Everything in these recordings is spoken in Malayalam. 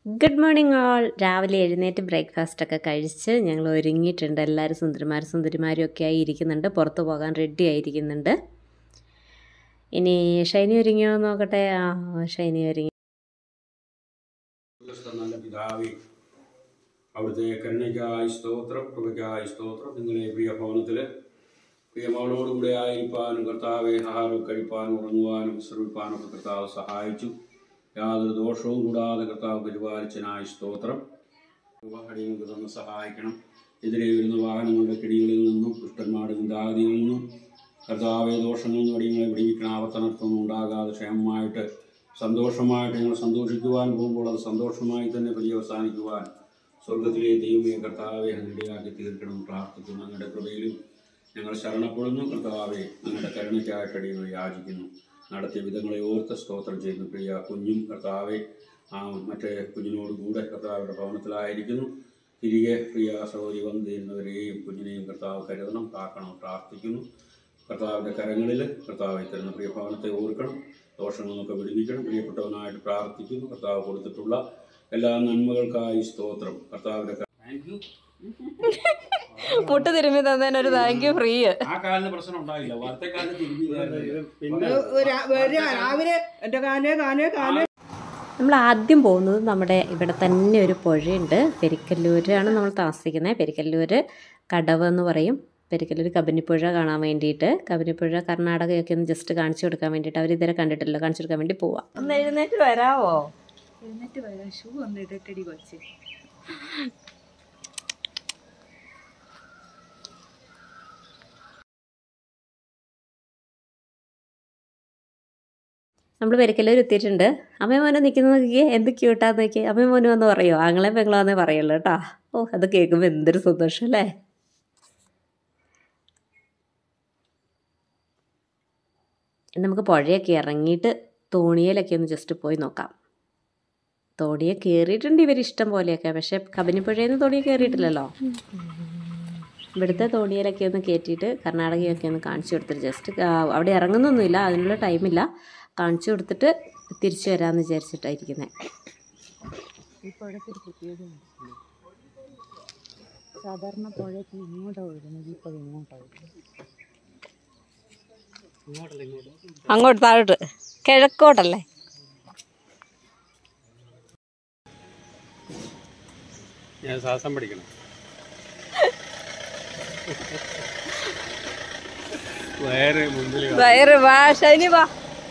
ഗുഡ് മോർണിംഗ് ഓൾ രാവിലെ എഴുന്നേറ്റ് ബ്രേക്ക്ഫാസ്റ്റ് ഒക്കെ കഴിച്ച് ഞങ്ങൾ ഒരുങ്ങിയിട്ടുണ്ട് എല്ലാവരും സുന്ദരിമാരും സുന്ദരിമാരും ഒക്കെ ആയി ഇരിക്കുന്നുണ്ട് പുറത്ത് പോകാൻ റെഡി ആയിരിക്കുന്നുണ്ട് ഇനി ഷൈനി ഒരുങ്ങിയോ എന്ന് നോക്കട്ടെ ആ ഷൈനി ഒരുങ്ങി ഉള്ളസ്ഥ നല്ല പിതാവേ അവിടുത്തെ കരുണയ്ക്കായി സ്തോത്രം കൃപയ്ക്കായി സ്തോത്രം നിങ്ങളെ പ്രിയ ഭവനത്തിൽ പ്രിയമകളോടുകൂടെ ആയിരിക്കാനും കർത്താവെ ആഹാരം കഴിപ്പാനും ഉറങ്ങുവാനും ശ്രമിപ്പാനും ഒക്കെ കർത്താവ് സഹായിച്ചു യാതൊരു ദോഷവും കൂടാതെ കർത്താവ് പരിപാലിച്ചനായി സ്തോത്രം അടിയങ്ങൾക്ക് തന്ന് സഹായിക്കണം എതിരെ വരുന്ന വാഹനങ്ങളുടെ കിടികളിൽ നിന്നും ദുഷ്ടന്മാരുടെ ചിന്താഗതിയിൽ നിന്നും കർത്താവെ ദോഷങ്ങളിൽ നിന്നും അടിയങ്ങളെ പിടിവിക്കണം ആവർത്തനത്വം ഉണ്ടാകാതെ ക്ഷേമമായിട്ട് സന്തോഷമായിട്ട് ഞങ്ങൾ സന്തോഷിക്കുവാൻ പോകുമ്പോൾ അത് സന്തോഷമായി തന്നെ പര്യവസാനിക്കുവാൻ സ്വർഗത്തിലെ ദൈവമേ കർത്താവെ അങ്ങടിയാക്കി തീർക്കണം പ്രാർത്ഥിക്കുന്നു അങ്ങയുടെ കൃപയിലും ഞങ്ങൾ ശരണപ്പെടുന്നു കർത്താവെ അങ്ങയുടെ കരുണയ്ക്കായിട്ട് അടിയങ്ങൾ യാചിക്കുന്നു നടത്തിയ വിധങ്ങളെ ഓർത്ത് സ്തോത്രം ചെയ്യുന്നു പ്രിയ കുഞ്ഞും കർത്താവെ ആ മറ്റേ കുഞ്ഞിനോട് കൂടെ കർത്താവിൻ്റെ ഭവനത്തിലായിരിക്കുന്നു തിരികെ പ്രിയ സഹോദരി വന്നു തരുന്നവരെയും കുഞ്ഞിനെയും കർത്താവ് കരുതണം കാക്കണം പ്രാർത്ഥിക്കുന്നു കർത്താവിൻ്റെ കരങ്ങളിൽ കർത്താവ് തരുന്ന പ്രിയ ഭവനത്തെ ഓർക്കണം ദോഷങ്ങളിൽ നിന്നൊക്കെ വിടുവിക്കണം പ്രിയപ്പെട്ടവനായിട്ട് പ്രാർത്ഥിക്കുന്നു കർത്താവ് കൊടുത്തിട്ടുള്ള എല്ലാ നന്മകൾക്കായി സ്തോത്രം കർത്താവിൻ്റെ താങ്ക് യു മുട്ട് തിരുമ്മി തന്നതിനൊരു താങ്ക് യു ഫ്രീ ആ കാലിന് പ്രശ്നം ഉണ്ടായില്ല വാർത്ത കാലിന് തിരിഞ്ഞു രാവിലെ എന്റെ കാലേ കാലേ കാലേ നമ്മൾ ആദ്യം പോകുന്നത് നമ്മുടെ ഇവിടെ തന്നെ ഒരു പുഴയുണ്ട് പെരിക്കല്ലൂരാണ് നമ്മൾ താമസിക്കുന്നത് പെരിക്കല്ലൂർ കടവ് എന്ന് പറയും പെരിക്കല്ലൂർ കബനിപ്പുഴ കാണാൻ വേണ്ടിയിട്ട് കബനിപ്പുഴ കർണാടകയൊക്കെ ഒന്ന് ജസ്റ്റ് കാണിച്ചു കൊടുക്കാൻ വേണ്ടിയിട്ട് അവർ ഇതുവരെ കണ്ടിട്ടില്ല കാണിച്ചു കൊടുക്കാൻ വേണ്ടി പോവാം ഒന്ന് എഴുന്നേറ്റ് വരാവോ എന്നിട്ട് വരാം ഷൂ ഒന്ന് ഇടട്ടടി കൊച്ചേ നമ്മൾ പെരിക്കല്ലൂർ എത്തിയിട്ടുണ്ട് അമ്മയും മോനെ നിൽക്കുന്നത് നോക്കിയേ എന്ത് ക്യൂട്ടാന്ന് നോക്കിയേ അമ്മയും മോനും വന്ന് പറയുമോ ആങ്ങളെ പെങ്ങളാന്നേ പറയുള്ളൂ കേട്ടോ ഓ അത് കേൾക്കുമ്പോൾ എന്തൊരു സന്തോഷം അല്ലേ ഇനി നമുക്ക് പുഴയൊക്കെ ഇറങ്ങിയിട്ട് തോണിയിലൊക്കെ ഒന്ന് ജസ്റ്റ് പോയി നോക്കാം തോണിയെ കയറിയിട്ടുണ്ട് ഇവർ ഇഷ്ടം പോലെയൊക്കെ പക്ഷേ കബനിപ്പുഴയിൽ നിന്ന് തോണിയെ കയറിയിട്ടില്ലല്ലോ ഇവിടുത്തെ തോണിയിലൊക്കെ ഒന്ന് കയറ്റിയിട്ട് കർണാടകയൊക്കെ ഒന്ന് കാണിച്ചു കൊടുത്തിട്ട് ജസ്റ്റ് അവിടെ ഇറങ്ങുന്നൊന്നുമില്ല അതിനുള്ള ടൈമില്ല കാണിച്ചു കൊടുത്തിട്ട് തിരിച്ചു വരാമെന്ന് വിചാരിച്ചിട്ടായിരിക്കുന്നത് ഈ പുഴയ്ക്ക് ഒരു പ്രത്യേകത സാധാരണ പുഴയ്ക്ക് ഇങ്ങോട്ടാണ് ഒഴുകുന്നത് ഈ പുഴ ഇങ്ങോട്ടാണ് ഒഴുകുന്നത് അങ്ങോട്ട് താഴോട്ട് കിഴക്കോട്ടല്ലേ ഞാൻ ശ്വാസം പഠിക്കണം വയറ് മുമ്പിൽ വയറ് വാ ശനി വാ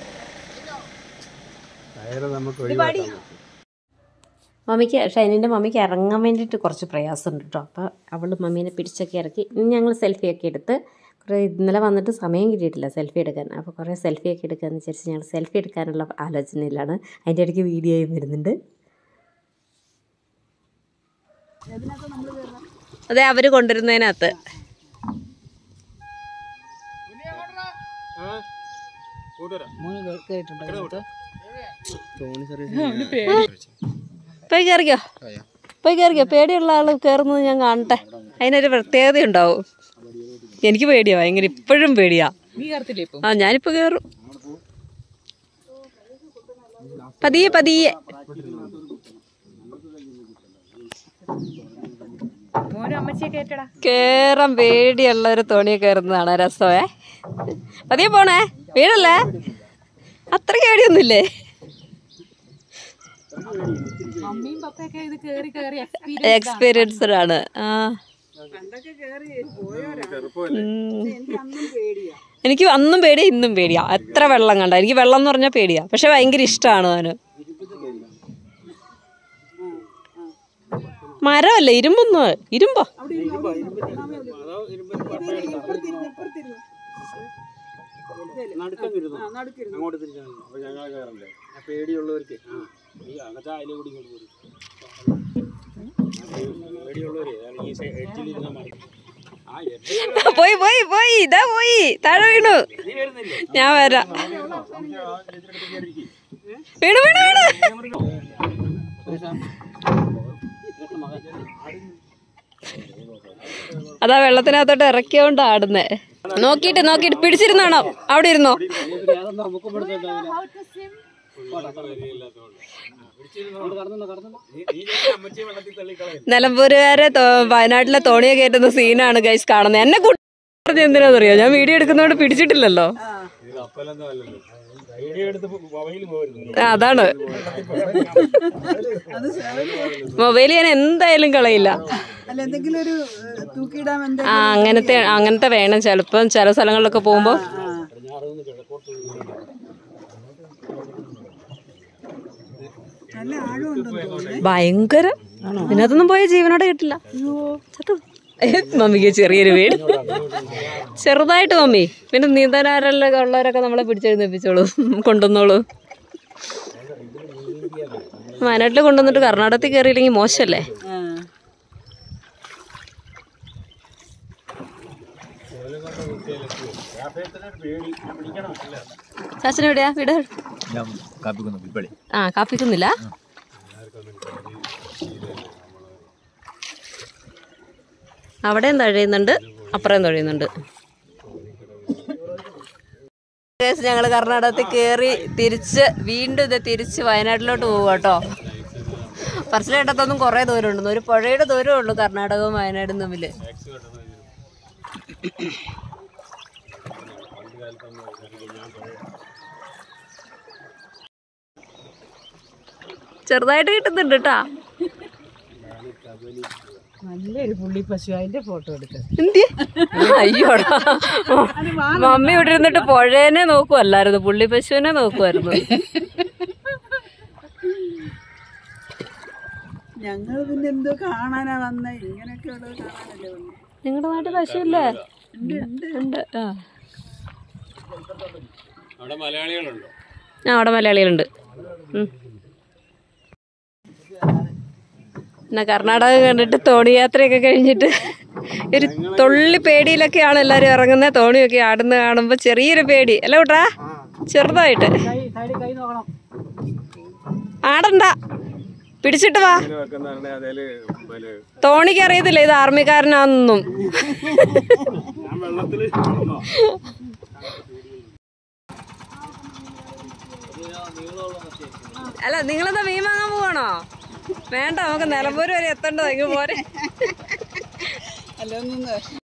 വയറ് നമുക്ക് ഒഴിവാക്കാം മമ്മിക്ക് ഷൈനിൻ്റെ മമ്മിക്ക് ഇറങ്ങാൻ വേണ്ടിയിട്ട് കുറച്ച് പ്രയാസമുണ്ട് കേട്ടോ അപ്പോൾ അവൾ മമ്മീനെ പിടിച്ചൊക്കെ ഇറക്കി ഇനി ഞങ്ങൾ സെൽഫിയൊക്കെ എടുത്ത് കുറേ ഇന്നലെ വന്നിട്ട് സമയം കിട്ടിയിട്ടില്ല സെൽഫി എടുക്കാൻ അപ്പോൾ കുറേ സെൽഫിയൊക്കെ എടുക്കാമെന്ന് വിചാരിച്ച് ഞങ്ങൾ സെൽഫി എടുക്കാനുള്ള ആലോചനയിലാണ് അതിൻ്റെ ഇടയ്ക്ക് വീഡിയോയും വരുന്നുണ്ട് അതെ അവർ കൊണ്ടുവരുന്നതിനകത്ത് മൂന്ന് കേട്ടിട്ടുണ്ടോ പോയി കയറിക്കോ പോയി കയറിക്കോ പേടിയുള്ള ആൾ കയറുന്നത് ഞാൻ കാണട്ടെ അതിനൊരു പ്രത്യേകത ഉണ്ടാവും എനിക്ക് പേടിയാ ഭയങ്കര ഇപ്പോഴും പേടിയാ നീ കയറത്തില്ലേ ഇപ്പം ആ ഞാനിപ്പോ കയറും പതിയെ പതിയെ മോനും അമ്മച്ചിയെ കേട്ടടാ കേറാൻ പേടിയുള്ള ഒരു തോണി കയറുന്നതാണ് രസമേ പതിയെ പോണേ വീടല്ലേ അത്ര പേടിയൊന്നുമില്ലേ മമ്മിയും പപ്പയൊക്കെ ഇത് കേറി കേറി എക്സ്പീരിയൻസ്ഡ് ആണ് ആ പണ്ടൊക്കെ കേറി പോയോരാ ഉം. എനിക്ക് അന്നും പേടിയാ എനിക്ക് അന്നും പേടിയാ ഇന്നും പേടിയാ എത്ര വെള്ളം കണ്ട എനിക്ക് വെള്ളം എന്ന് പറഞ്ഞാൽ പേടിയാ പക്ഷെ ഭയങ്കര ഇഷ്ടമാണ് അവന് മരമല്ല ഇരുമ്പൊന്ന് ഇരുമ്പോ അങ്ങോട്ട് തിരിച്ചാൽ മതി അപ്പോൾ ഞങ്ങൾ കയറണ്ടേ ആ പേടിയുള്ളവർക്ക് ആ ഈ അകത്തെ അതിലെ കൂടി ഇങ്ങോട്ട് പോരും പേടിയുള്ളവര് ഈ സൈ- എഡ്ജിൽ ഇരുന്നാൽ മതി ആ എഡ്ജിൽ പോയി പോയി പോയി ഇതാ പോയി താഴെ വീണു നീ വരുന്നില്ലേ ഞാൻ വരാം നമുക്ക് ആ എഡ്ജിനടുത്ത് കയറിയിരിക്കും വീണു വീണു വീണു അതാ വെള്ളത്തിനകത്തോട്ട് ഇറക്കിയോണ്ട് ആടുന്നേ നോക്കിയിട്ട് നോക്കിയിട്ട് പിടിച്ചിരുന്നാണോ അവിടെ ഇരുന്നോ അതൊന്നും നമുക്ക് ഇവിടുത്തെ ഉണ്ടാവില്ല. വെള്ളത്തെ വരികയില്ലാത്തതുകൊണ്ട്. ആ, നിലമ്പൂരുകാരെ തോ- വയനാട്ടിലെ തോണിയെ കയറ്റുന്ന സീനാണ് ഗൈസ് കാണുന്നത് എന്നെ കൂട്ടി പറഞ്ഞ എന്തിനാണെന്നറിയോ ഞാൻ വീഡിയോ എടുക്കുന്നതുകൊണ്ട് പിടിച്ചിട്ടില്ലല്ലോ ആ, അതാണ് മൊബൈൽ ഞാൻ എന്തായാലും കളയില്ല അല്ല എന്തെങ്കിലും ഒരു തൂക്കിയിടാൻ എന്താ ആ അങ്ങനത്തെ അങ്ങനത്തെ വേണം ചിലപ്പം ചില സ്ഥലങ്ങളിലൊക്കെ പോകുമ്പോൾ നല്ല ആഴമുണ്ടെന്ന് തോന്നുന്നു ഭയങ്കര ഇതിനകത്തൊന്നും പോയ ജീവനോടെ കിട്ടില്ല ചത്തു. ഏ, മമ്മിക്ക് ചെറിയൊരു വീട് ചെറുതായിട്ട് മമ്മി പിന്നെ നീന്തനാരെല്ലാം ഉള്ളവരൊക്കെ നമ്മളെ പിടിച്ചെഴുന്നേപ്പിച്ചോളൂ കൊണ്ടുവന്നോളൂ വയനാട്ടിൽ കൊണ്ടുവന്നിട്ട് കർണാടകത്തിൽ കയറിയില്ലെങ്കിൽ മോശമല്ലേ ആ ചാച്ചൻ എവിടെയാ വീട് ഞാൻ കാപ്പിക്കുന്നു പിപ്പളി ആ കാപ്പിക്കുന്നില്ല അവിടെയും തഴയുന്നുണ്ട് അപ്പുറം തഴയുന്നുണ്ട് ഞങ്ങൾ കർണാടകത്തിൽ കയറി തിരിച്ച് വീണ്ടും ഇത് തിരിച്ച് വയനാട്ടിലോട്ട് പോകും കേട്ടോ പറശ്ശിലേട്ടത്തൊന്നും കുറേ ദൂരം ഉണ്ടെന്ന് ഒരു പുഴയുടെ ദൂരമേ ഉള്ളൂ കർണാടകവും വയനാടും തമ്മിൽ ചെറുതായിട്ട് കിട്ടുന്നുണ്ട് കേട്ടാ നല്ലൊരു പുള്ളി പശു അതിന്റെ ഫോട്ടോ എടുത്ത് എന്തിയെ? അയ്യോടാ മമ്മി ഇവിടെ ഇരുന്നിട്ട് പുഴേനെ നോക്കുവല്ലായിരുന്നു പുള്ളി പശുവിനെ നോക്കുമായിരുന്നു ഞങ്ങൾ പിന്നെ എന്തോ കാണാനാ വന്ന ഇങ്ങനെയൊക്കെ ഉള്ളത് കാണാനല്ലേ വന്നെ നിങ്ങളുടെ നാട്ടിൽ പശുവില്ലേ ഉണ്ട് ആ അവിടെ മലയാളികളുണ്ടോ ആ അവിടെ മലയാളികളുണ്ട് ഉം. എന്നാ കർണാടക കണ്ടിട്ട് തോണി യാത്രയൊക്കെ കഴിഞ്ഞിട്ട് ഒരു തുള്ളി പേടിയിലൊക്കെയാണ് എല്ലാവരും ഇറങ്ങുന്നത് തോണിയൊക്കെ ആടുന്ന കാണുമ്പോൾ ചെറിയൊരു പേടി അല്ല കൂട്ടാ ചെറുതായിട്ട് സൈഡിൽ കൈ നോക്കണം ആടണ്ട പിടിച്ചിട്ട് വാ വെക്കുന്നതാണ് അതില് പിന്നെ തോണിക്ക് അറിയത്തില്ല ഇത് ആർമിക്കാരനാണെന്നും ഞാൻ വെള്ളത്തില് അല്ല നിങ്ങളെന്താ മീൻ വാങ്ങാൻ പോവാണോ വേണ്ട നമുക്ക് നിലമ്പൂര് വരെ എത്തണ്ടോ ഇങ്ങ് പോരെ അല്ല ഒന്നും